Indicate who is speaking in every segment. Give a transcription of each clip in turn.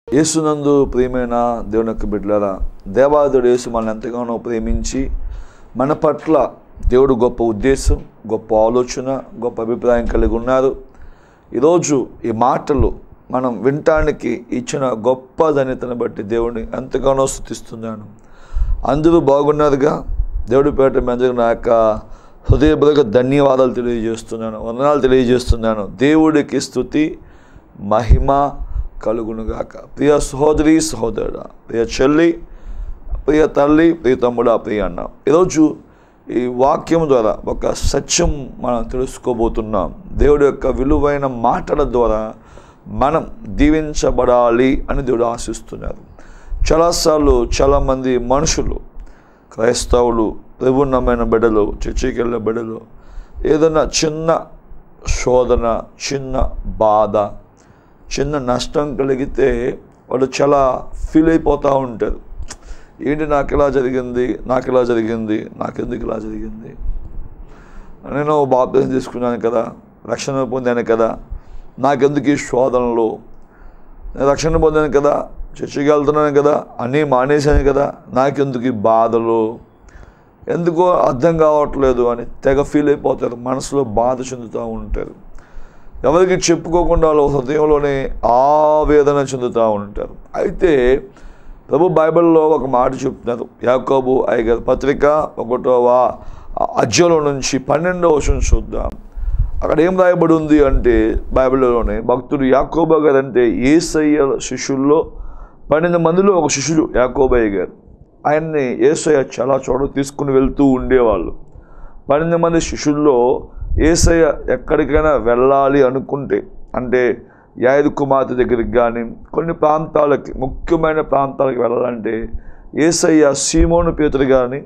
Speaker 1: యేసునందు ప్రియమైన దేవుని యొక్క బిడ్డలారా దేవాదుడు యేసు మనల్ని ఎంతగానో ప్రేమించి మన పట్ల దేవుడు గొప్ప ఉద్దేశం గొప్ప ఆలోచన గొప్ప అభిప్రాయం కలిగి ఉన్నారు ఈరోజు ఈ మాటలు మనం వినటానికి ఇచ్చిన గొప్ప ధన్యతను బట్టి దేవుడిని ఎంతగానో స్థుతిస్తున్నాను అందరూ బాగున్నారుగా దేవుడి పేట మీద నా యొక్క హృదయపూర్వక ధన్యవాదాలు తెలియజేస్తున్నాను వందనాలు తెలియజేస్తున్నాను దేవుడికి స్థుతి మహిమ కలుగునుగాక ప్రియ సహోదరి సహోదరుడా ప్రియ చెల్లి ప్రియ తల్లి ప్రియ తమ్ముడా ప్రియ అన్న ఈరోజు ఈ వాక్యం ద్వారా ఒక సత్యం మనం తెలుసుకోబోతున్నాం దేవుడి యొక్క విలువైన మాటల ద్వారా మనం దీవించబడాలి అని దేవుడు ఆశిస్తున్నారు చాలాసార్లు చాలామంది మనుషులు క్రైస్తవులు ప్రభున్నమైన బిడ్డలు చర్చికెళ్ళే బిడ్డలు ఏదైనా చిన్న శోధన చిన్న బాధ చిన్న నష్టం కలిగితే వాళ్ళు చాలా ఫీల్ అయిపోతూ ఉంటారు ఏంటి నాకు ఇలా జరిగింది నాకు ఇలా జరిగింది నాకెందుకు ఇలా జరిగింది నేను బాప్తిజం తీసుకున్నాను కదా రక్షణ పొందాను కదా నాకెందుకు ఈ శోధనలు నేను రక్షణ పొందాను కదా చర్చికి వెళ్తున్నాను కదా అన్నీ మానేశాను కదా నాకెందుకు ఈ బాధలు ఎందుకో అర్థం కావట్లేదు అని తెగ ఫీల్ అయిపోతారు మనసులో బాధ చెందుతూ ఉంటారు ఎవరికి చెప్పుకోకుండా వాళ్ళ హృదయంలోనే ఆవేదన చెందుతూ ఉంటారు అయితే ప్రభు బైబిల్లో ఒక మాట చెప్తున్నారు యాకోబు ఐగర్ పత్రిక ఒకటవ అధ్యయంలో నుంచి పన్నెండవ వచనం చూద్దాం అక్కడ ఏం రాయబడి ఉంది అంటే బైబిల్లోనే భక్తుడు యాకోబా గారు అంటే ఏసయ్య శిష్యుల్లో పన్నెండు మందిలో ఒక శిష్యుడు యాకోబయ్య గారు ఆయన్ని ఏసయ్య చాలా చోట తీసుకుని వెళ్తూ ఉండేవాళ్ళు పన్నెండు మంది శిష్యుల్లో ఏసయ్య ఎక్కడికైనా వెళ్ళాలి అనుకుంటే అంటే యాయదు కుమార్తె దగ్గరికి కానీ కొన్ని ప్రాంతాలకి ముఖ్యమైన ప్రాంతాలకు వెళ్ళాలంటే ఏసయ్య సీమోను పేతురు కానీ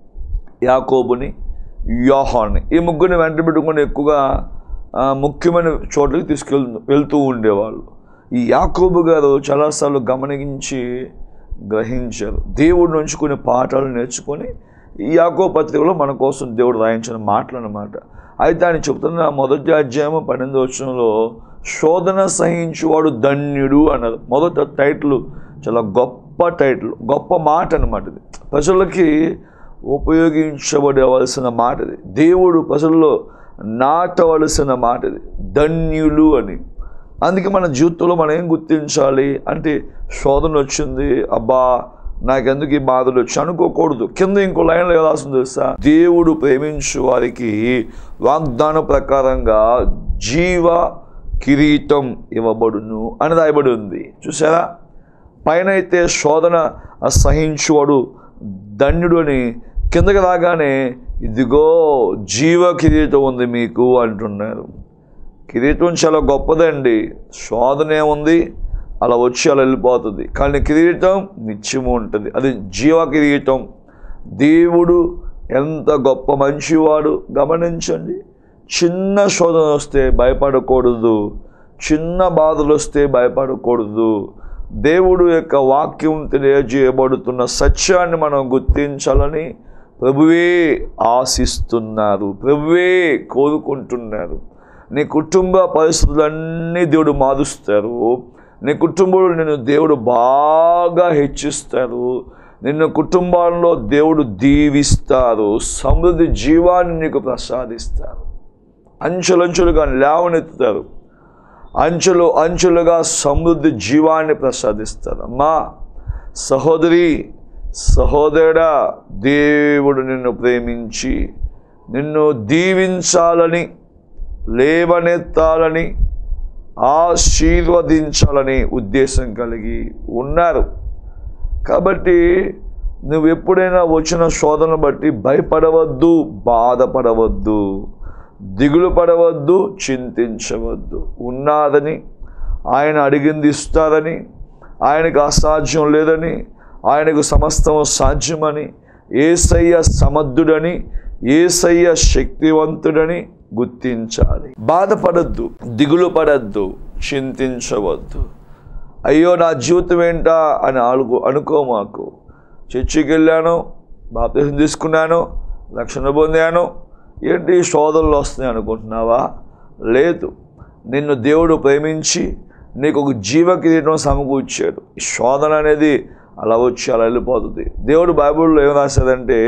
Speaker 1: యాకోబుని యోహాన్ని ఈ ముగ్గురిని వెంట పెట్టుకుని ఎక్కువగా ఆ, ముఖ్యమైన చోట్లకి తీసుకెళ్ వెళ్తూ ఉండేవాళ్ళు ఈ యాకోబు గారు చాలాసార్లు గమనించి గ్రహించారు దేవుడి నుంచి కొన్ని పాఠాలు నేర్చుకొని ఈ యాకో పత్రికలో మన కోసం దేవుడు రాయించిన మాటలు అన్నమాట అయితే ఆయన చెప్తున్న మొదటి అధ్యాయం పన్నెండు వచనంలో శోధన సహించువాడు ధన్యుడు అన్నారు మొదట టైటిల్ చాలా గొప్ప టైటిల్ గొప్ప మాట అనమాట ఇది ప్రజలకి ఉపయోగించబడవలసిన మాట ఇది దేవుడు ప్రజల్లో నాటవలసిన మాట ఇది ధన్యులు అని అందుకే మన జీవితంలో మనం ఏం గుర్తించాలి అంటే శోధన వచ్చింది అబ్బా నాకెందుకు ఈ బాధలు వచ్చి అనుకోకూడదు కింద ఇంకో లైన్లో ఎలా వస్తుంది తెలుసా దేవుడు ప్రేమించు వారికి వాగ్దాన ప్రకారంగా జీవ కిరీటం ఇవ్వబడును అని రాయబడి ఉంది చూసారా పైన అయితే శోధన సహించువాడు ధన్యుడు అని కిందకి రాగానే ఇదిగో జీవ కిరీటం ఉంది మీకు అంటున్నారు కిరీటం చాలా గొప్పదండి శోధన ఏముంది అలా వచ్చి అలా వెళ్ళిపోతుంది కానీ కిరీటం నిత్యము ఉంటుంది అది జీవ కిరీటం దేవుడు ఎంత గొప్ప మంచివాడు గమనించండి చిన్న శోధన వస్తే భయపడకూడదు చిన్న బాధలు వస్తే భయపడకూడదు దేవుడు యొక్క వాక్యం తెలియజేయబడుతున్న సత్యాన్ని మనం గుర్తించాలని ప్రభువే ఆశిస్తున్నారు ప్రభువే కోరుకుంటున్నారు నీ కుటుంబ పరిస్థితులన్నీ దేవుడు మారుస్తారు నీ కుటుంబంలో నిన్ను దేవుడు బాగా హెచ్చిస్తారు నిన్ను కుటుంబాల్లో దేవుడు దీవిస్తారు సమృద్ధి జీవాన్ని నీకు ప్రసాదిస్తారు అంచెలంచెలుగా లేవనెత్తుతారు అంచెలు అంచెలుగా సమృద్ధి జీవాన్ని ప్రసాదిస్తారు అమ్మా సహోదరి సహోదరుడా దేవుడు నిన్ను ప్రేమించి నిన్ను దీవించాలని లేవనెత్తాలని ఆశీర్వదించాలని ఉద్దేశం కలిగి ఉన్నారు కాబట్టి నువ్వు ఎప్పుడైనా వచ్చిన శోధన బట్టి భయపడవద్దు బాధపడవద్దు దిగులు పడవద్దు చింతించవద్దు ఉన్నాదని ఆయన అడిగింది ఇస్తారని ఆయనకు అసాధ్యం లేదని ఆయనకు సమస్తం సాధ్యమని ఏసయ్య సమర్థుడని ఏసయ్య శక్తివంతుడని గుర్తించాలి బాధపడద్దు దిగులు పడద్దు చింతించవద్దు అయ్యో నా జీవితం ఏంటా అని అనుకో అనుకో మాకు చర్చికి వెళ్ళాను బాప్తిజం తీసుకున్నాను రక్షణ పొందాను ఏంటి శోధనలు వస్తున్నాయి అనుకుంటున్నావా లేదు నిన్ను దేవుడు ప్రేమించి నీకు ఒక జీవ కిరీటం సమకూర్చాడు ఈ శోధన అనేది అలా వచ్చి అలా వెళ్ళిపోతుంది దేవుడు బైబిల్లో ఏం రాశాడంటే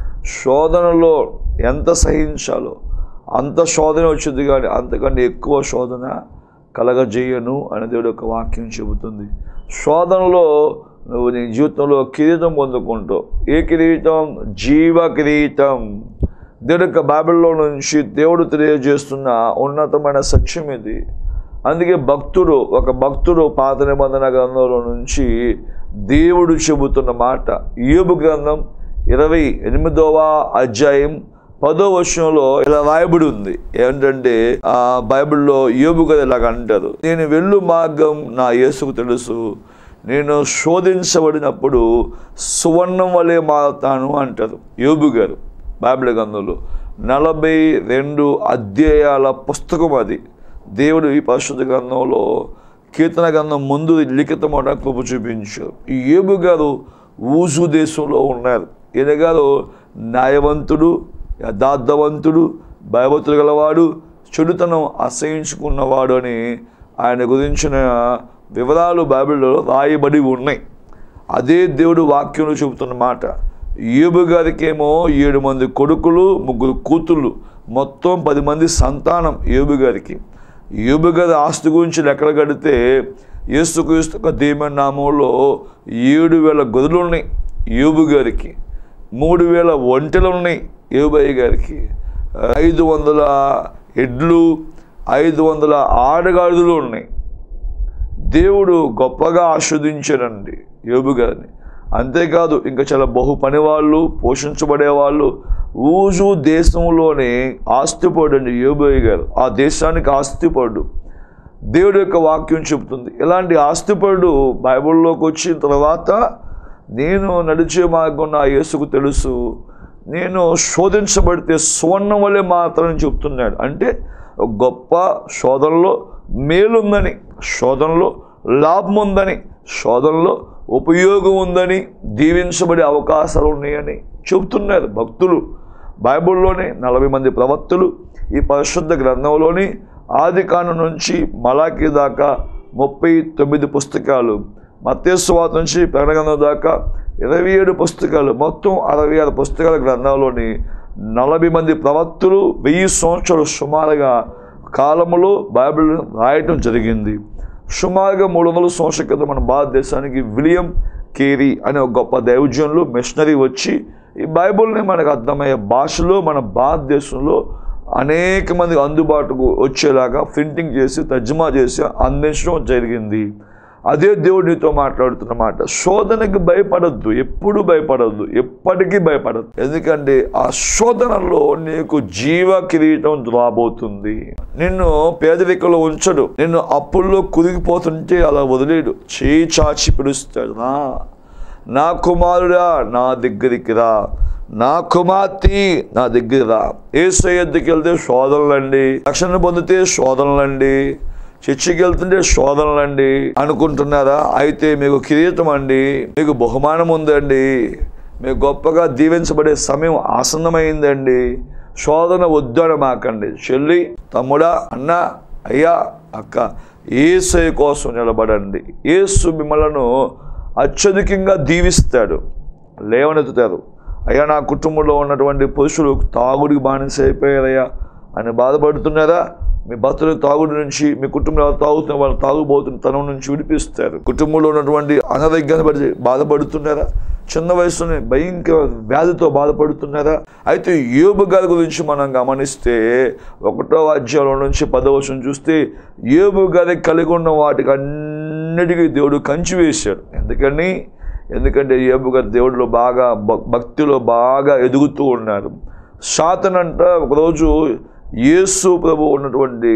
Speaker 1: శోధనలో ఎంత సహించాలో అంత శోధన వచ్చింది కానీ అంతకంటే ఎక్కువ శోధన కలగజేయను అని దేవుడు యొక్క వాక్యం చెబుతుంది శోధనలో నువ్వు నీ జీవితంలో కిరీటం పొందుకుంటావు ఏ కిరీటం జీవ కిరీటం దేవుడు యొక్క బైబిల్లో నుంచి దేవుడు తెలియజేస్తున్న ఉన్నతమైన సత్యం ఇది అందుకే భక్తుడు ఒక భక్తుడు పాత నిబంధన గ్రంథంలో నుంచి దేవుడు చెబుతున్న మాట యోబు గ్రంథం ఇరవై ఎనిమిదవ అధ్యాయం పదో వర్షంలో ఇలా రాయబడి ఉంది ఏంటంటే ఆ బైబిల్లో యోబు గారు ఇలాగ అంటారు నేను వెళ్ళు మార్గం నా యేసుకు తెలుసు నేను శోధించబడినప్పుడు సువర్ణం వలె మారుతాను అంటారు యోబు గారు బైబిల్ గ్రంథంలో నలభై రెండు అధ్యాయాల పుస్తకం అది దేవుడు ఈ పరిశుద్ధ గ్రంథంలో కీర్తన గ్రంథం ముందు లిఖితమైన కృప చూపించారు ఈ ఏబు గారు ఊజు దేశంలో ఉన్నారు ఈయన గారు న్యాయవంతుడు యథార్థవంతుడు భయభక్తులు గలవాడు చెడుతనం అసహించుకున్నవాడు అని ఆయన గురించిన వివరాలు బైబిల్లో రాయబడి ఉన్నాయి అదే దేవుడు వాక్యంలో చెబుతున్న మాట ఏబు గారికేమో ఏడు మంది కొడుకులు ముగ్గురు కూతుళ్ళు మొత్తం పది మంది సంతానం ఏబు గారికి ఏబు గారి ఆస్తి గురించి లెక్కలు కడితే యేసుక్రీస్తు దేవుని నామంలో ఏడు వేల గదులు ఉన్నాయి ఏబు గారికి మూడు వేల ఒంటెలు ఉన్నాయి ఏబయ్య గారికి ఐదు వందల ఎడ్లు ఐదు వందల ఆడగాడులు ఉన్నాయి దేవుడు గొప్పగా ఆస్వాదించారండి యోబు గారిని అంతేకాదు ఇంకా చాలా బహు పనివాళ్ళు పోషించబడేవాళ్ళు ఊజు దేశంలోనే ఆస్తిపడు అండి యోబయ్య గారు ఆ దేశానికి ఆస్తిపడు దేవుడి యొక్క వాక్యం చెబుతుంది ఇలాంటి ఆస్తిపడు బైబిల్లోకి వచ్చిన తర్వాత నేను నడిచే మార్గం నా యేసుకు తెలుసు నేను శోధించబడితే సువర్ణం వలె మాత్రం చెప్తున్నాడు అంటే ఒక గొప్ప శోధనలో మేలుందని శోధనలో లాభం ఉందని శోధనలో ఉపయోగం ఉందని దీవించబడే అవకాశాలు ఉన్నాయని చెబుతున్నారు భక్తులు బైబిల్లోనే నలభై మంది ప్రవక్తులు ఈ పరిశుద్ధ గ్రంథంలోని ఆది కాండం నుంచి మలాకి దాకా ముప్పై తొమ్మిది పుస్తకాలు మత్స్వార్త నుంచి ప్రకటన దాకా ఇరవై ఏడు పుస్తకాలు మొత్తం అరవై ఆరు పుస్తకాల గ్రంథాల్లోని నలభై మంది ప్రవక్తులు వెయ్యి సంవత్సరాలు సుమారుగా కాలములో బైబిల్ రాయటం జరిగింది సుమారుగా మూడు వందల సంవత్సరాల క్రితం మన భారతదేశానికి విలియం కేరీ అనే ఒక గొప్ప దైవజ్యంలో మిషనరీ వచ్చి ఈ బైబిల్ని మనకు అర్థమయ్యే భాషలో మన భారతదేశంలో అనేక మంది అందుబాటుకు వచ్చేలాగా ప్రింటింగ్ చేసి తర్జుమా చేసి అందించడం జరిగింది అదే దేవుడు నీతో మాట్లాడుతున్నమాట శోధనకి భయపడద్దు ఎప్పుడు భయపడద్దు ఎప్పటికీ భయపడద్దు ఎందుకంటే ఆ శోధనలో నీకు జీవ కిరీటం రాబోతుంది నిన్ను పేదరికంలో ఉంచడు నిన్ను అప్పుల్లో కుదిగిపోతుంటే అలా వదిలేడు చేయి చాచి పిలుస్తాడు నా నా కుమారుడా నా దగ్గరికి రా నా కుమార్తె నా దగ్గర రా ఏసై ఎద్దుకి వెళ్తే శోధనలండి రక్షణ పొందితే శోధనలండి చర్చికి వెళ్తుంటే శోధనలండి అనుకుంటున్నారా అయితే మీకు కిరీటం అండి మీకు బహుమానం ఉందండి మీకు గొప్పగా దీవించబడే సమయం ఆసన్నమైందండి శోధన వద్దు అని మాకండి చెల్లి తమ్ముడా అన్న అయ్యా అక్క ఏసై కోసం నిలబడండి ఏసు మిమ్మలను అత్యధికంగా దీవిస్తాడు లేవనెత్తుతారు అయ్యా నా కుటుంబంలో ఉన్నటువంటి పురుషులు తాగుడికి బానిస అయిపోయారయ్యా అని బాధపడుతున్నారా మీ భర్తలు తాగుడు నుంచి మీ కుటుంబంలో ఎవరు తాగుతున్న వాళ్ళు తాగుబోతున్న తనం నుంచి విడిపిస్తారు కుటుంబంలో ఉన్నటువంటి అనారోగ్యాన్ని పడి బాధపడుతున్నారా చిన్న వయసులోనే భయంకర వ్యాధితో బాధపడుతున్నారా అయితే యోబు గారి గురించి మనం గమనిస్తే ఒకటో అధ్యాయంలో నుంచి పదో వర్షం చూస్తే యోబు గారి కలిగి ఉన్న వాటికి అన్నిటికీ దేవుడు కంచి వేశాడు ఎందుకని ఎందుకంటే యోబు గారు దేవుడిలో బాగా భక్- భక్తిలో బాగా ఎదుగుతూ ఉన్నారు సాతనంట ఒకరోజు యేసు ప్రభు ఉన్నటువంటి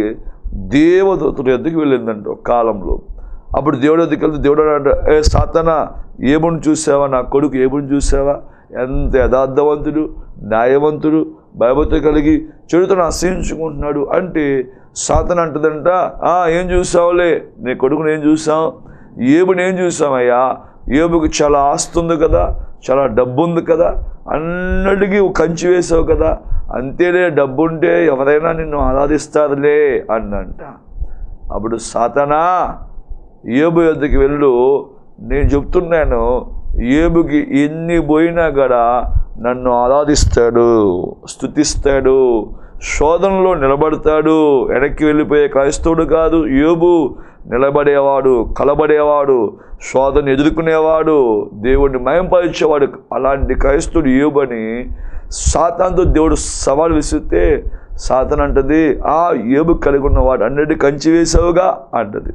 Speaker 1: దేవదూతుడు ఎద్దుకు వెళ్ళిందంట ఒక కాలంలో అప్పుడు దేవుడు ఎద్దుకు వెళ్తే దేవుడు అంట ఏ సాతన ఏముని చూసావా నా కొడుకు ఏముని చూసావా ఎంత యథార్థవంతుడు న్యాయవంతుడు భయభక్తి కలిగి చెడుతను అసహించుకుంటున్నాడు అంటే సాతన అంటదంట "ఆ, ఏం చూసావులే నీ కొడుకుని ఏం చూసావు ఏబుని ఏం చూసామయ్యా ఏబుకి చాలా ఆస్తి ఉంది కదా చాలా డబ్బు ఉంది కదా అన్నిటికీ ఒక కంచి వేసావు కదా అంతేలే డబ్బు ఉంటే ఎవరైనా నిన్ను ఆరాధిస్తారులే అన్నంట అప్పుడు సాతనా ఏబు యొద్దకు వెళ్ళు నేను చెప్తున్నాను ఏబుకి ఎన్ని పోయినా కూడా నన్ను ఆరాధిస్తాడు స్థుతిస్తాడు శోధనలో నిలబడతాడు వెనక్కి వెళ్ళిపోయే క్రైస్తవుడు కాదు యోబు నిలబడేవాడు కలబడేవాడు శోధన ఎదుర్కొనేవాడు దేవుడిని మయంపరిచేవాడు అలాంటి క్రైస్తవుడు యోబని సాతాన్తో దేవుడు సవాల్ విసిరితే సాతాన్ అంటది ఆ ఏబు కలిగి ఉన్నవాడు అన్నిటి కంచి వేసావుగా అంటది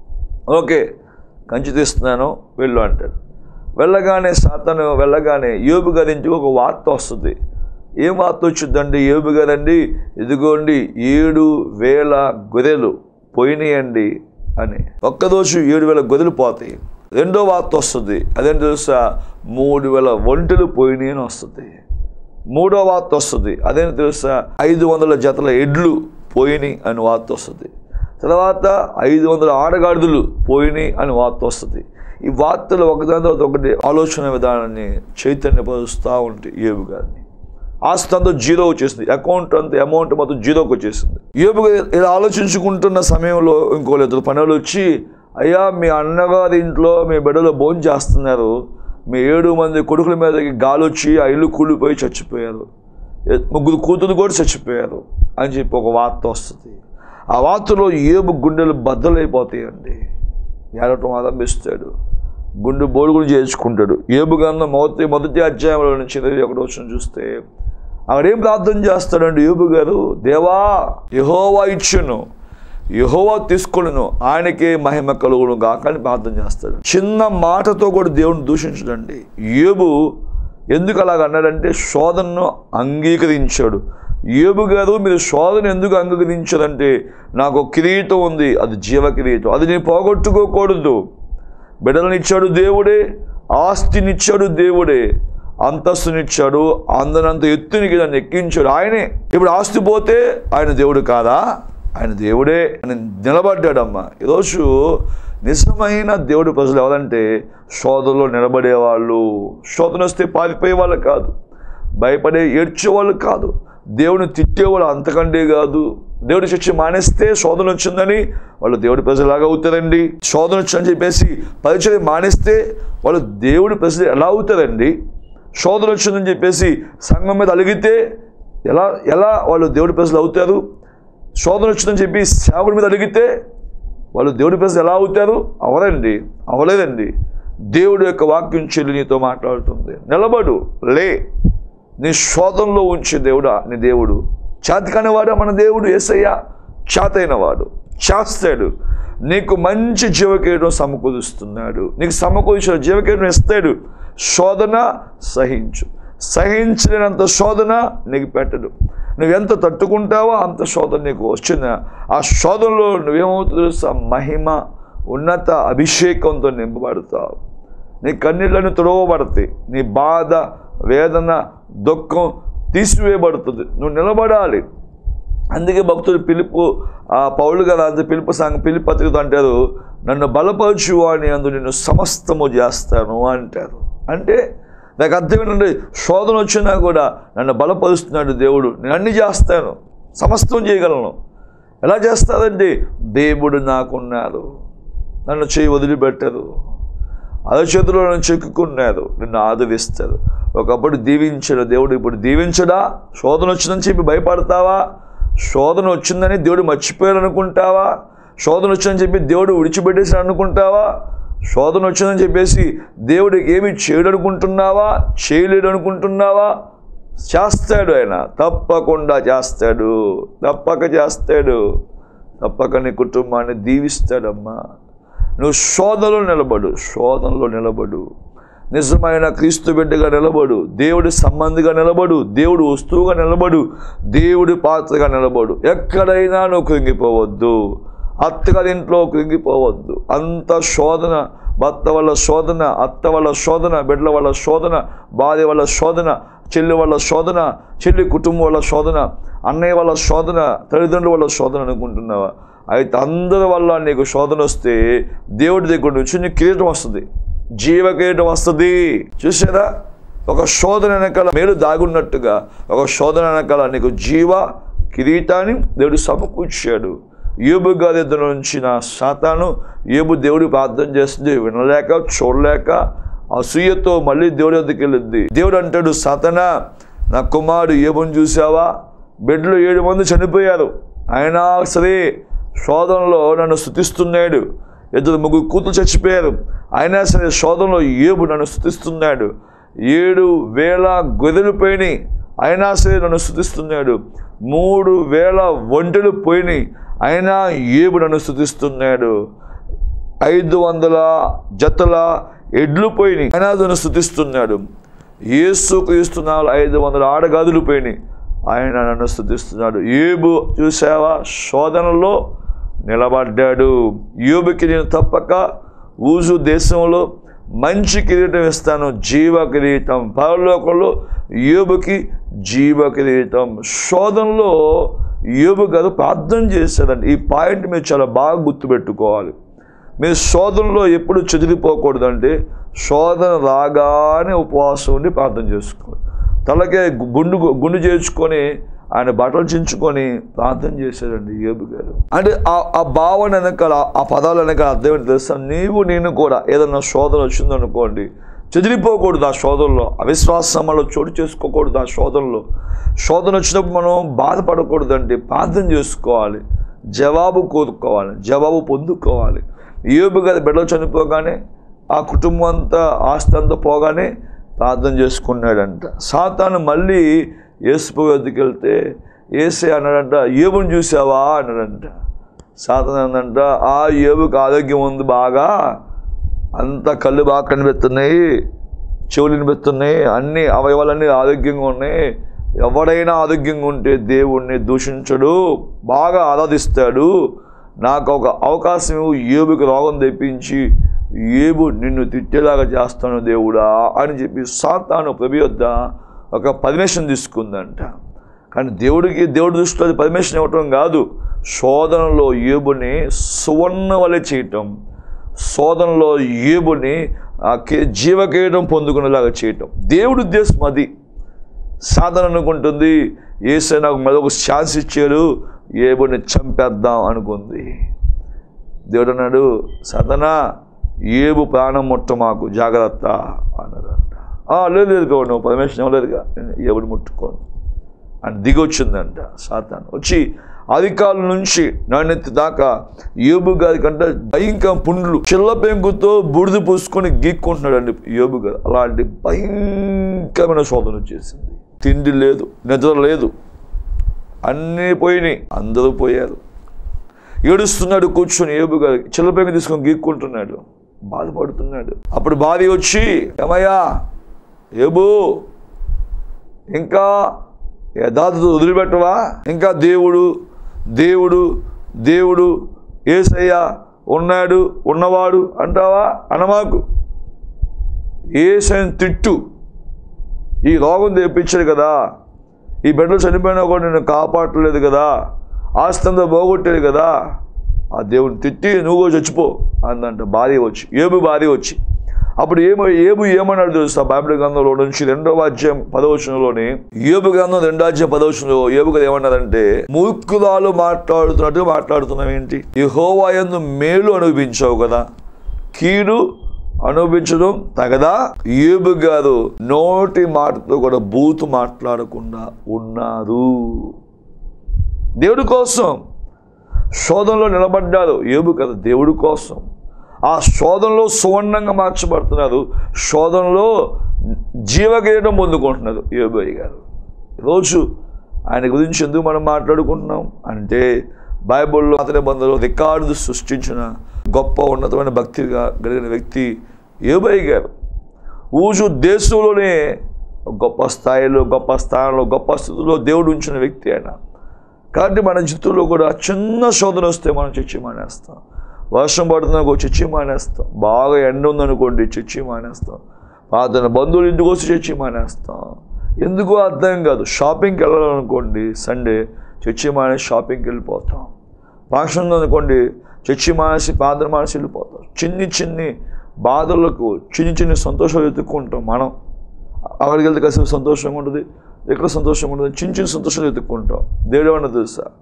Speaker 1: ఓకే కంచి తీస్తున్నాను వెళ్ళు అంటాడు వెళ్ళగానే సాతాను వెళ్ళగానే యోబు గారి ఇంటికి ఒక వార్త వస్తుంది ఏం వార్త వచ్చిందండి యోబు గారండి ఇదిగోండి ఏడు వేల గొర్రెలు పోయినాయండి అని ఒక్క రోజు ఏడు వేల గొర్రెలు పోతాయి రెండో వార్త వస్తుంది అదేంటి తెలుసా మూడు వేల ఒంటెలు పోయినాయి అని వస్తుంది మూడో వార్త వస్తుంది అదేంటి తెలుసా ఐదు వందల జతల ఎడ్లు పోయినాయి అని వార్త వస్తుంది తర్వాత ఐదు వందల ఆడగాడిదలు పోయినాయి అని వార్త వస్తుంది ఈ వార్తలు ఒకదాని తర్వాత ఒకటి ఆలోచన విధానాన్ని చైతన్యపరుస్తూ ఉంటాయి ఏబు గారిని ఆస్తి అంతా జీరో వచ్చేసింది అకౌంట్ అంత అమౌంట్ మొత్తం జీరోకి వచ్చేసింది ఏబు గారు ఇలా ఆలోచించుకుంటున్న సమయంలో ఇంకో ఇద్దరు పనులు వచ్చి అయ్యా మీ అన్నగారి ఇంట్లో మీ బిడ్డలు భోజనం చేస్తున్నారు మీ ఏడు మంది కొడుకుల మీదకి గాలి వచ్చి ఆ ఇల్లు కూలిపోయి చచ్చిపోయారు ఎ- ముగ్గురు కూతురు కూడా చచ్చిపోయారు అని చెప్పి ఒక వార్త వస్తుంది ఆ వార్తలో ఏబు గుండెలు బద్దలైపోతాయండి ఏడటం ఆరంభిస్తాడు గుండె బోడుగులు చేసుకుంటాడు ఏబు గంధం మొదటి మొదటి అధ్యాయంలో నుంచి ఇరవై ఒకటి వచ్చిన చూస్తే అక్కడ ఏం ప్రార్థన చేస్తాడండి ఏబు గారు దేవా యహోవా ఇచ్చును యహోవా తీసుకును ఆయనకే మహిమ కలుగును గాక అని ప్రార్థన చేస్తాడు చిన్న మాటతో కూడా దేవుని దూషించడండి ఏబు ఎందుకు అలాగ అన్నాడంటే శోధనను అంగీకరించాడు ఏబు గారు మీరు శోధన ఎందుకు అంగీకరించారంటే నాకు ఒక కిరీటం ఉంది అది జీవ కిరీటం అది నేను పోగొట్టుకోకూడదు బిడ్డలనిచ్చాడు దేవుడే ఆస్తినిచ్చాడు దేవుడే అంతస్తునిచ్చాడు అందనంత ఎత్తునికి నన్ను ఎక్కించాడు ఆయనే ఇప్పుడు ఆస్తి పోతే ఆయన దేవుడు కాదా ఆయన దేవుడే అని నిలబడ్డాడమ్మా ఈరోజు నిజమైన దేవుడి ప్రజలు ఎవరంటే శోధనలో నిలబడేవాళ్ళు శోధన వస్తే పారిపోయే వాళ్ళు కాదు భయపడే ఏడ్చేవాళ్ళు కాదు దేవుని తిట్టేవాళ్ళు అంతకంటే కాదు దేవుడి శిక్ష మానేస్తే శోధన వచ్చిందని వాళ్ళు దేవుడి ప్రజలాగా అవుతారండి శోధన వచ్చిందని చెప్పేసి పరిచయం మానేస్తే వాళ్ళు దేవుడి ప్రజలు ఎలా అవుతారండి శోధన వచ్చిందని చెప్పేసి సంఘం మీద అలిగితే ఎలా ఎలా వాళ్ళు దేవుడి ప్రజలు అవుతారు శోధన వచ్చిందని చెప్పి సేవకుడి మీద అడిగితే వాళ్ళు దేవుడి ప్రజలు ఎలా అవుతారు అవరండి అవలేదండి దేవుడి యొక్క వాక్యం చెల్లి నీతో మాట్లాడుతుంది నిలబడు లే నీ శోధనలో ఉంచే దేవుడా నీ దేవుడు చేతకనేవాడా మన దేవుడు ఏసయ్య చేతైన వాడు చేస్తాడు నీకు మంచి జీవకేయడం సమకూరుస్తున్నాడు నీకు సమకూర్చిన జీవకేయడం ఇస్తాడు శోధన సహించు సహించలేనంత శోధన నీకు పెట్టడు నువ్వు ఎంత తట్టుకుంటావో అంత శోధన నీకు వచ్చిన ఆ శోధనలో నువ్వేమవుతుందో తెలుసా మహిమ ఉన్నత అభిషేకంతో నింపబడతావు నీ కన్నీళ్ళని తుడవబడతాయి నీ బాధ వేదన దుఃఖం తీసివేయబడుతుంది నువ్వు నిలబడాలి అందుకే భక్తుడు పిలుపు ఆ పౌలు గారు అంత పిలుపు సంఘ పిలుపు పత్రికతో అంటారు నన్ను బలపరచు అని అందు నిన్ను సమస్తము చేస్తాను అంటారు అంటే నాకు అర్థం ఏంటంటే శోధన వచ్చినా కూడా నన్ను బలపరుస్తున్నాడు దేవుడు నేను అన్ని చేస్తాను సమస్తం చేయగలను ఎలా చేస్తారంటే దేవుడు నాకున్నారు నన్ను చేయి వదిలిపెట్టరు అరచేతిలో నన్ను చెక్కుకున్నారు నిన్ను ఆదరిస్తారు ఒకప్పుడు దీవించాడు దేవుడు ఇప్పుడు దీవించడా శోధన వచ్చిందని చెప్పి భయపడతావా శోధన వచ్చిందని దేవుడు మర్చిపోయాడు అనుకుంటావా శోధన వచ్చిందని చెప్పి దేవుడు విడిచిపెట్టేసి అనుకుంటావా శోధన వచ్చిందని చెప్పేసి దేవుడికి ఏమి చేయడు అనుకుంటున్నావా చేయలేడు అనుకుంటున్నావా చేస్తాడు ఆయన తప్పకుండా చేస్తాడు తప్పక చేస్తాడు తప్పక నీ కుటుంబాన్ని దీవిస్తాడమ్మా నువ్వు శోధనలో నిలబడు శోధనలో నిలబడు నిజమైన క్రీస్తు బిడ్డగా నిలబడు దేవుడి సంబంధిగా నిలబడు దేవుడు వస్తువుగా నిలబడు దేవుడి పాత్రగా నిలబడు ఎక్కడైనా నువ్వు కృంగిపోవద్దు అత్తగారి ఇంట్లో కృంగిపోవద్దు అంత శోధన భర్త వల్ల శోధన అత్త వల్ల శోధన బిడ్డల వల్ల శోధన భార్య వల్ల శోధన చెల్లి వల్ల శోధన చెల్లి కుటుంబం వల్ల శోధన అన్నయ్య వల్ల శోధన తల్లిదండ్రుల వల్ల శోధన అనుకుంటున్నావా అయితే అందరి వల్ల నీకు శోధన వస్తే దేవుడి దగ్గర నుంచి నీకు కిరీటం వస్తుంది జీవ కిరీటం వస్తుంది చూసారా ఒక శోధన వెనకాల మేలు దాగున్నట్టుగా ఒక శోధన వెనకాల నీకు జీవ కిరీటాన్ని దేవుడు సమకూర్చాడు ఏబు గారి ఎదురు నుంచి నా సాతాను ఏబు దేవుడి ప్రార్థన చేస్తుంది వినలేక చూడలేక అసూయతో మళ్ళీ దేవుడి వద్దకు వెళ్ళింది దేవుడు అంటాడు సాతనా నా కుమారుడు ఏబుని చూసావా బెడ్లో ఏడు మంది చనిపోయారు అయినా సరే శోధనలో నన్ను స్థుతిస్తున్నాడు ఇద్దరు ముగ్గురు కూతురు చచ్చిపోయారు అయినా సరే శోధనలో ఏబు నన్ను స్థుతిస్తున్నాడు ఏడు వేల గొర్రెలు పోయినాయి అయినా సరే నన్ను స్థుతిస్తున్నాడు మూడు వేల ఒంటెలు పోయినాయి అయినా ఏబు నన్ను స్థుతిస్తున్నాడు ఐదు వందల జతల ఎడ్లు పోయినాయి అయినా నన్ను స్థుతిస్తున్నాడు యేసు క్రీస్తున్నారు ఐదు వందల ఆడగాదులు పోయినాయి ఆయన నన్ను స్థుతిస్తున్నాడు ఏబు చూసావా శోధనలో నిలబడ్డాడు యోబుకి నేను తప్పక ఊజు దేశంలో మంచి కిరీటం ఇస్తాను జీవ కిరీటం పరలోకంలో యోబుకి జీవ కిరీటం శోధనలో యోబు గారు ప్రార్థన చేశాడండి ఈ పాయింట్ మీరు చాలా బాగా గుర్తుపెట్టుకోవాలి మీరు శోధనలో ఎప్పుడు చెదిరిపోకూడదంటే శోధన రాగానే ఉపవాసం ఉండి ప్రార్థన చేసుకోవాలి తలకే గుండు గుండు చేర్చుకొని ఆయన బట్టలు చించుకొని ప్రార్థన చేశాడండి ఏబు గారు అంటే ఆ ఆ భావన వెనకాల ఆ పదాల వెనకాల అర్థం ఏంటి తెలుసా నీవు నేను కూడా ఏదన్నా శోధన వచ్చిందనుకోండి చెదిరిపోకూడదు ఆ శోధనలో అవిశ్వాసంలో చోటు చేసుకోకూడదు ఆ శోధనలో శోధన వచ్చినప్పుడు మనం బాధపడకూడదండి ప్రార్థన చేసుకోవాలి జవాబు కోరుకోవాలి జవాబు పొందుకోవాలి ఏబు గారి బిడ్డలు చనిపోగానే ఆ కుటుంబం అంతా ఆస్తి అంతా పోగానే ప్రార్థన చేసుకున్నాడంట సాతాను మళ్ళీ యేసుపు వద్దకు వెళ్తే ఏసే అన్నాడంట ఏబుని చూసావా అన్నాడంట సాతాను అన్నంట ఆ ఏబుకి ఆరోగ్యం ఉంది బాగా అంత కళ్ళు బాగా కనిపిస్తున్నాయి చెవులు కనిపిస్తున్నాయి అన్ని అవయవాలన్నీ ఆరోగ్యంగా ఉన్నాయి ఎవడైనా ఆరోగ్యంగా ఉంటే దేవుణ్ణి దూషించడు బాగా ఆరాధిస్తాడు నాకు ఒక అవకాశం ఇవ్వు, ఏబుకి రోగం తెప్పించి ఏబు నిన్ను తిట్టేలాగా చేస్తాను దేవుడా అని చెప్పి సాతాను ప్రభు యొద్ద ఒక పర్మిషన్ తీసుకుందంట కానీ దేవుడికి దేవుడి దృష్టిలో అది పర్మిషన్ ఇవ్వటం కాదు శోధనలో ఏబుని సువర్ణ వలె చేయటం శోధనలో ఏబుని ఆ కే- జీవకేయడం పొందుకునేలాగా చేయటం దేవుడి ఉద్దేశం అది సాధన అనుకుంటుంది ఏసై నాకు మరొక ఛాన్స్ ఇచ్చారు ఏబుని చంపేద్దాం అనుకుంది దేవుడు అన్నాడు సాధన ఏబు ప్రాణం ముట్ట మాకు జాగ్రత్త అన్నాడంట "ఆ, లేదు లేదు గౌడు నువ్వు పరమేశ్వరం ఇవ్వలేదుగా నేను ఏబుని ముట్టుకోను అని దిగొచ్చిందంట సాతాను వచ్చి అధికారుల నుంచి నాణ్యత దాకా యోబు గారి కంటే భయంకర పుండ్లు చిల్ల పెంకుతో బూడిద పూసుకొని గీక్కుంటున్నాడండి యోబు గారు అలాంటి భయంకరమైన శోధన వచ్చేసింది తిండి లేదు నిద్ర లేదు అన్నీ పోయినాయి అందరూ పోయారు ఏడుస్తున్నాడు కూర్చొని ఏబు గారు చిల్ల పెంకు తీసుకొని గీక్కుంటున్నాడు బాధపడుతున్నాడు అప్పుడు భార్య వచ్చి ఏమయ్యా ఏబు ఇంకా యథార్థత వదిలిపెట్టవా ఇంకా దేవుడు దేవుడు దేవుడు ఏసయ్య ఉన్నాడు ఉన్నవాడు అంటావా అనమాకు ఏసైని తిట్టు ఈ రోగం తెప్పించాడు కదా ఈ బిడ్డలు చనిపోయినా కూడా నేను కాపాడలేదు కదా ఆస్తంతా పోగొట్టాడు కదా ఆ దేవుని తిట్టి నువ్వు కూడా చచ్చిపో అందంట భార్య వచ్చి ఏబు భార్య వచ్చి అప్పుడు ఏమో ఏబు ఏమన్నాడు తెలుసా బైబిల్ గ్రంథంలో నుంచి రెండవ అధ్యాయం పదవచనంలోని ఏబు గ్రంథం రెండో అధ్యాయం పదవచనంలో ఏబు గారు ఏమన్నారంటే మూర్ఖురాలు మాట్లాడుతున్నట్టుగా మాట్లాడుతున్నాం ఏంటి యెహోవాయందు మేలు అనుభవించావు కదా కీడు అనుభవించడం తగదా ఏబు గారు నోటి మాటతో కూడా బూతు మాట్లాడకుండా ఉన్నారు దేవుడి కోసం శోధనలో నిలబడ్డారు ఏబు కదా దేవుడి కోసం ఆ శోధనలో సువర్ణంగా మార్చబడుతున్నారు శోధనలో జీవకిరీటం పొందుకుంటున్నారు ఏబోయ్ గారు రోజు ఆయన గురించి ఎందుకు మనం మాట్లాడుకుంటున్నాం అంటే బైబిల్లో అతని బంధువులు రికార్డు సృష్టించిన గొప్ప ఉన్నతమైన భక్తిగా కలిగిన వ్యక్తి ఏబోయ్ గారు ఊజు దేశంలోనే గొప్ప స్థాయిలో గొప్ప స్థానంలో గొప్ప స్థితిలో దేవుడు ఉంచిన వ్యక్తి ఆయన కాబట్టి మన జీవితంలో కూడా చిన్న శోధన వస్తే మనం చచ్చి మానేస్తాం వర్షం పడుతున్నా చచ్చి మానేస్తాం బాగా ఎండ ఉందనుకోండి చచ్చి మానేస్తాం పాతన బంధువులు ఇంటికి వచ్చి చచ్చి మానేస్తాం ఎందుకు అర్థం కాదు షాపింగ్కి వెళ్ళాలనుకోండి సండే చచ్చి మానేసి షాపింగ్కి వెళ్ళిపోతాం ఫంక్షన్ ఉందనుకోండి చచ్చి మానేసి పాత్ర మానేసి వెళ్ళిపోతాం చిన్ని చిన్ని బాధలకు చిన్ని చిన్ని సంతోషాలు ఎత్తుక్కుంటాం మనం అక్కడికి వెళ్తే కాసేపు సంతోషంగా ఉంటుంది ఎక్కడ సంతోషంగా ఉంటుంది చిన్న చిన్న సంతోషాలు ఎత్తుక్కుంటాం దేవుడు ఏమన్నా తెలుసా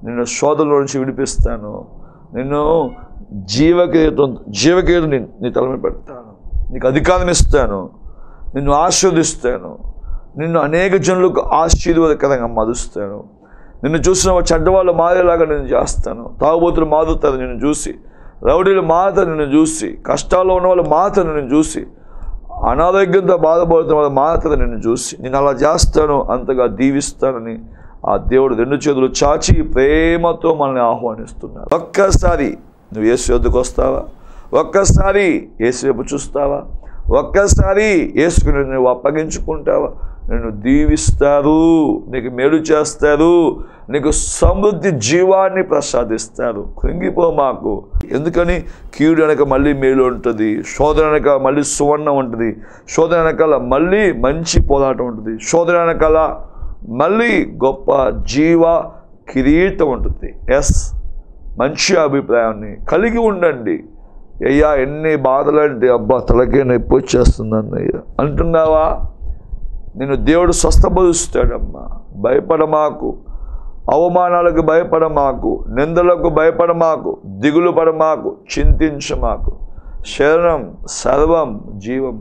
Speaker 1: నిన్ను శోధనలో నుంచి విడిపిస్తాను నిన్ను జీవకిరీతం జీవకిరీతం నీ నీ తల మీద పెడతాను నీకు అధికారం ఇస్తాను నిన్ను ఆశీర్వదిస్తాను నిన్ను అనేక జనులకు ఆశీర్వాదకరంగా మరుస్తాను నిన్ను చూసిన వాళ్ళు చెడ్డవాళ్ళు మారేలాగా నేను చేస్తాను తాగుబోతులు మారుతారు నిన్ను చూసి రౌడీలు మారుతారు నిన్ను చూసి కష్టాల్లో ఉన్న వాళ్ళు మారుతారు నిన్ను చూసి అనారోగ్యంతో బాధపడుతున్న వాళ్ళు మారుతారు నిన్ను చూసి నేను అలా చేస్తాను అంతగా దీవిస్తానని ఆ దేవుడు రెండు చేతులు చాచి ప్రేమతో మనల్ని ఆహ్వానిస్తున్నాడు ఒక్కసారి నువ్వు యేసు వద్దకు వస్తావా ఒక్కసారి యేసు వైపు చూస్తావా ఒక్కసారి యేసుకు నువ్వు అప్పగించుకుంటావా నిన్ను దీవిస్తారు నీకు మేలు చేస్తారు నీకు సమృద్ధి జీవాన్ని ప్రసాదిస్తారు కృంగిపో మాకు ఎందుకని కీడు వెనక మళ్ళీ మేలు ఉంటుంది శోధన వెనక మళ్ళీ సువర్ణం ఉంటుంది శోధన వెనకాల మళ్ళీ మంచి పోరాటం ఉంటుంది శోధన వెనకాల మళ్ళీ గొప్ప జీవ కిరీటం ఉంటుంది ఎస్ మంచి అభిప్రాయాన్ని కలిగి ఉండండి అయ్యా ఎన్ని బాధలంటే అబ్బా తలకే నొప్పి వచ్చేస్తుంది అన్నయ్య అంటున్నావా నిన్ను దేవుడు స్వస్థపరుస్తాడమ్మా భయపడమాకు అవమానాలకు భయపడమాకు నిందలకు భయపడమాకు దిగులు పడమాకు చింతించమాకు శరణం సర్వం జీవం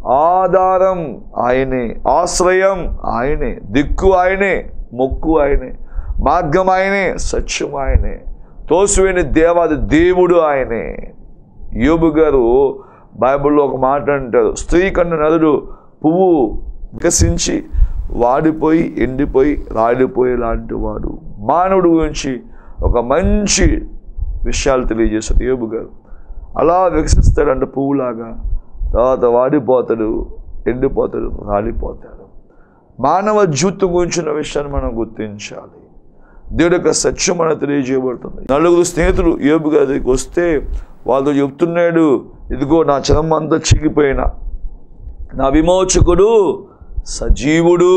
Speaker 1: ఆధారం ఆయనే ఆశ్రయం ఆయనే దిక్కు ఆయనే మొక్కు ఆయనే మార్గం ఆయనే సత్యం ఆయనే తోసివేని దేవాది దేవుడు ఆయనే యోబు గారు బైబిల్లో ఒక మాట అంటారు స్త్రీ కన్ను నదుడు పువ్వు వికసించి వాడిపోయి ఎండిపోయి రాలిపోయే లాంటి వాడు మానవుడు గురించి ఒక మంచి విషయాలు తెలియజేశారు యోబు గారు అలా వికసిస్తాడంట పువ్వులాగా తర్వాత వాడిపోతాడు ఎండిపోతాడు రాలిపోతాడు మానవ జీవితం గురించిన విషయాన్ని మనం గుర్తించాలి దేవుడి యొక్క సత్యం మనకు తెలియజేయబడుతుంది నలుగురు స్నేహితులు ఏబు గారికి వస్తే వాళ్ళు చెప్తున్నాడు ఇదిగో నా చర్మం అంతా చిగిపోయిన నా విమోచకుడు సజీవుడు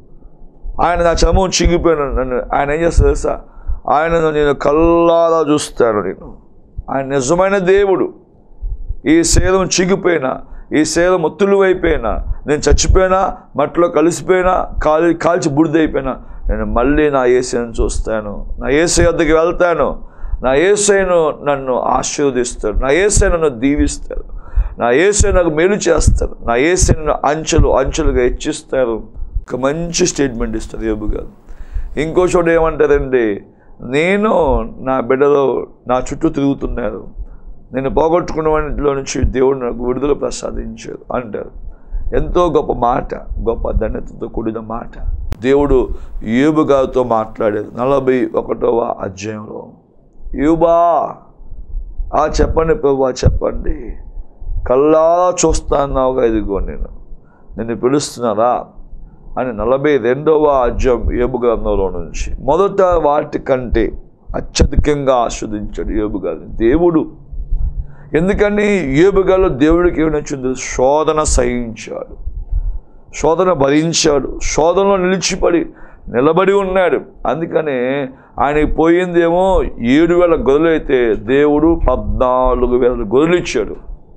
Speaker 1: ఆయన నా చర్మం చిగిపోయిన నన్ను ఆయన ఏం చేస్తారు తెలుసా ఆయనను నేను కల్లారా చూస్తాను నేను ఆయన నిజమైన దేవుడు ఈ శరీరం చిగిపోయినా ఈ శరీరం ఒత్తులు అయిపోయినా నేను చచ్చిపోయినా మట్టిలో కలిసిపోయినా కాలి కాల్చి బుడిదైపోయినా నేను మళ్ళీ నా ఏసైను చూస్తాను నా ఏసై వద్దకు వెళ్తాను నా ఏసైను నన్ను ఆశీర్వదిస్తాడు నా ఏసై నన్ను దీవిస్తాడు నా ఏసై నాకు మేలు చేస్తారు నా ఏసై నన్ను అంచెలు అంచెలుగా హెచ్చిస్తారు ఒక మంచి స్టేట్మెంట్ ఇస్తారు యోబు గారు ఇంకో చోట ఏమంటారండి నేను నా బిడ్డలో నా చుట్టూ తిరుగుతున్నారు నేను పోగొట్టుకున్న వాటిలో నుంచి దేవుడు నాకు విడుదల ప్రసాదించాడు అంటారు ఎంతో గొప్ప మాట గొప్ప ధన్యతతో కూడిన మాట దేవుడు యూబు గారితో మాట్లాడారు నలభై ఒకటవ అధ్యాయంలో యూబా ఆ చెప్పండి ప్రభా చెప్పండి కల్లారా చూస్తాన్నావుగా ఇదిగో నేను నిన్ను పిలుస్తున్నారా అని నలభై రెండవ అధ్యాయం ఏబు గ్రంథంలో నుంచి మొదట వాటి కంటే అత్యధికంగా ఆస్వాదించాడు ఏబు గారిని దేవుడు ఎందుకని ఏబుగాలో దేవుడికి ఏమి నచ్చింది శోధన సహించాడు శోధన భరించాడు శోధనలో నిలిచిపడి నిలబడి ఉన్నాడు అందుకనే ఆయనకి పోయిందేమో ఏడు వేల గొర్రెలు అయితే దేవుడు పద్నాలుగు వేల గొర్రెలు ఇచ్చాడు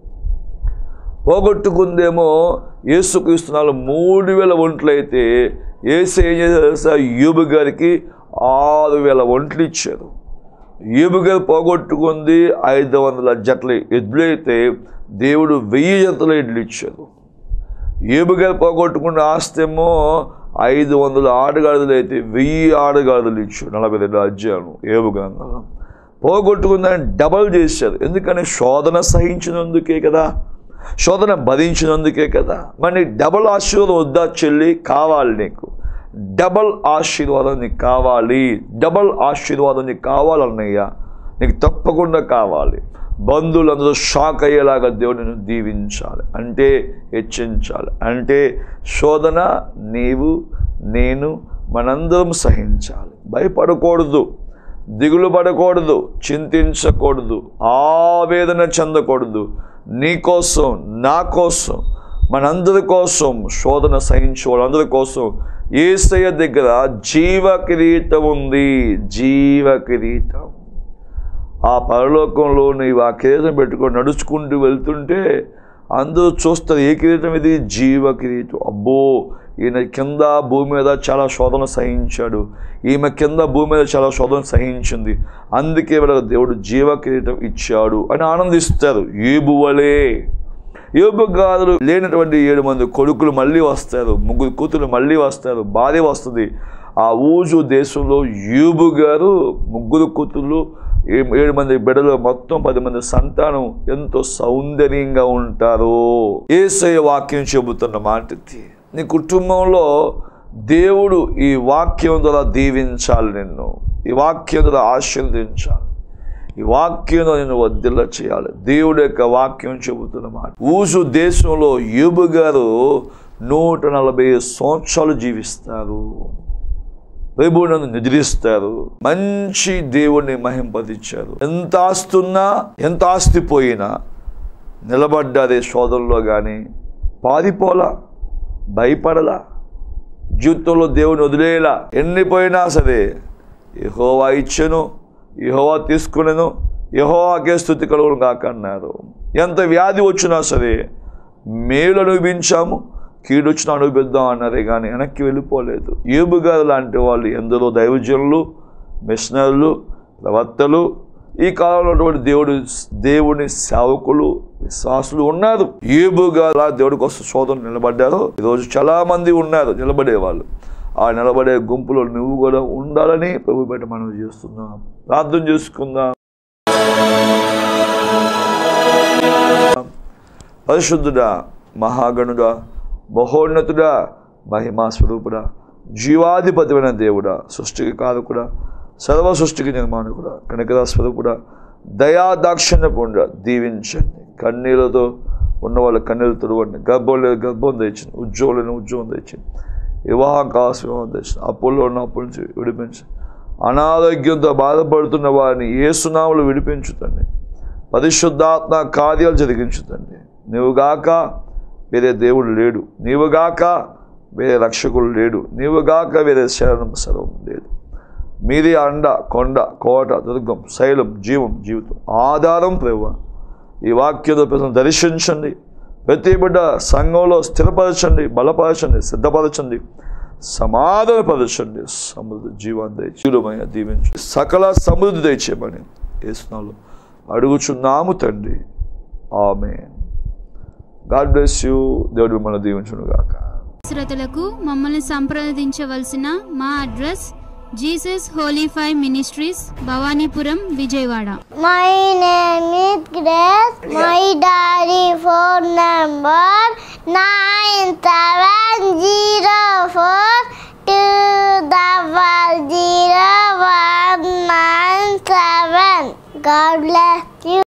Speaker 1: పోగొట్టుకుందేమో ఏసుక్రీస్తునాలు మూడు వేల ఒంట్లు అయితే ఏసు ఏం చేశారు యూబు గారికి ఆరు వేల ఒంట్లు ఇచ్చారు యూబు గారు పోగొట్టుకుంది ఐదు వందల జట్ల ఎద్దులు అయితే దేవుడు వెయ్యి జతల ఎడ్లు ఇచ్చారు ఏబు గారు పోగొట్టుకున్న ఆస్తేమో ఐదు వందల ఆడగాడులు అయితే వెయ్యి ఆడగాడులు ఇచ్చాడు నలభై రెండు అధ్యాయం ఏబు గ్రంథంలో పోగొట్టుకుందని డబల్ చేశారు ఎందుకని శోధన సహించినందుకే కదా శోధన భరించినందుకే కదా మరి డబల్ ఆశీర్వాదం వద్దా చెల్లి కావాలి నీకు డబల్ ఆశీర్వాదం నీకు కావాలి డబల్ ఆశీర్వాదం నీకు కావాలన్నయ్య నీకు తప్పకుండా కావాలి బంధువులందరూ షాక్ అయ్యేలాగా దేవుడిని దీవించాలి అంటే హెచ్చించాలి అంటే శోధన నీవు నేను మనందరం సహించాలి భయపడకూడదు దిగులు పడకూడదు చింతించకూడదు ఆవేదన చెందకూడదు నీ కోసం నా కోసం మనందరి కోసం శోధన సహించే వాళ్ళందరి కోసం ఏసయ్య దగ్గర జీవ కిరీటం ఉంది జీవ కిరీటం ఆ పరలోకంలో నీవు ఆ కిరీటం పెట్టుకొని నడుచుకుంటూ వెళ్తుంటే అందరూ చూస్తారు ఏ కిరీటం ఇది జీవ కిరీటం అబ్బో ఈయన కింద భూమి మీద చాలా శోధన సహించాడు ఈమె కింద భూమి మీద చాలా శోధన సహించింది అందుకే వీళ్ళకి దేవుడు జీవ కిరీటం ఇచ్చాడు అని ఆనందిస్తారు ఏబు వలే యోబు గారు లేనటువంటి ఏడు మంది కొడుకులు మళ్ళీ వస్తారు ముగ్గురు కూతురు మళ్ళీ వస్తారు భార్య వస్తుంది ఆ ఊజు దేశంలో యూబు గారు ముగ్గురు కూతుళ్ళు ఏ- ఏడు మంది బిడ్డలు మొత్తం పది మంది సంతానం ఎంతో సౌందర్యంగా ఉంటారు ఏసయ్య వాక్యం చెబుతున్న మాట ఇది. నీ కుటుంబంలో దేవుడు ఈ వాక్యం ద్వారా దీవించాలి నిన్ను ఈ వాక్యం ద్వారా ఆశీర్వదించాలి ఈ వాక్యంలో నేను వర్ధిల్ల చేయాలి దేవుడి యొక్క వాక్యం చెబుతున్న మాట ఊసు దేశంలో యూబు గారు నూట నలభై సంవత్సరాలు జీవిస్తారు ప్రభువులను నిద్రిస్తారు మంచి దేవుణ్ణి మహింపదిచ్చారు ఎంత ఆస్తున్నా ఎంత ఆస్తి పోయినా నిలబడ్డారే శోధనలో కానీ పారిపోలా భయపడలా జీవితంలో దేవుని వదిలేలా ఎన్ని పోయినా సరే యహోవా ఇచ్చెను యహోవా తీసుకునేను యహోవాకే స్థుతి కలుగును కాక అన్నారు ఎంత వ్యాధి వచ్చినా సరే మేలు అనుభవించాము కీడు వచ్చినా అనుభవిద్దాం అన్నారే కానీ వెనక్కి వెళ్ళిపోలేదు ఏబు గారు లాంటి వాళ్ళు ఎందరో దైవజనులు మిషనర్లు ప్రవక్తలు ఈ కాలంలో ఉన్నటువంటి దేవుడు దేవుని సేవకులు విశ్వాసులు ఉన్నారు ఏబు గారు దేవుడి కోసం శోధన నిలబడ్డారు ఈరోజు చాలా మంది ఉన్నారు నిలబడే వాళ్ళు ఆ నిలబడే గుంపులో నువ్వు కూడా ఉండాలని ప్రభు బయట మనం చేస్తున్నాం ప్రార్థన చేసుకుందాం పరిశుద్ధుడా మహాగణుడా మహోన్నతుడా మహిమా స్వరూపుడా జీవాధిపతిమైన దేవుడా సృష్టికి కారకుడా సర్వ సృష్టికి నిర్మాణకుడా కనకరా స్వరూపుడా దయా దాక్షిణ్యపుండ దీవించండి కన్నీళ్ళతో ఉన్న వాళ్ళ కన్నీళ్ళు తుడవండి గర్భం లేదు గర్భం తెచ్చింది ఉద్యోగం లేని ఉద్యోగం తెచ్చింది వివాహం కావాల్సిన వివాహం తెచ్చింది అప్పుల్లో ఉన్న అప్పుల నుంచి విడిపించండి అనారోగ్యంతో బాధపడుతున్న వారిని ఏసునాములు విడిపించుతండి పరిశుద్ధాత్మ కార్యాలు జరిగించుతండి నీవుగాక వేరే దేవుడు లేడు నీవుగాక వేరే రక్షకుడు లేడు నీవుగాక వేరే శరణం సర్వం లేదు మీది అండ కొండ కోట దుర్గం శైలం జీవం జీవితం ఆధారం ప్రేమ ఈ వాక్యంతో ప్రజలను దర్శించండి ప్రతి బిడ్డ సంఘంలో స్థిరపరచండి బలపరచండి సిద్ధపరచండి సమాధానపరచండి సమృద్ధి జీవాన్ని దయచేయమని దీవించు సకల సమృద్ధి దయచేయమని వేస్తున్నాలో అడుగుచున్నాము తండ్రి ఆమె గాడ్ బ్లెస్ యూ దేవుడు మిమ్మల్ని దీవించును గాక
Speaker 2: శ్రోతలకు మమ్మల్ని సంప్రదించవలసిన మా address Jesus holy five ministries Bhavanipuram Vijayawada
Speaker 3: My name is Grace. My daddy phone number nine seven zero four two double zero one nine seven. God bless you.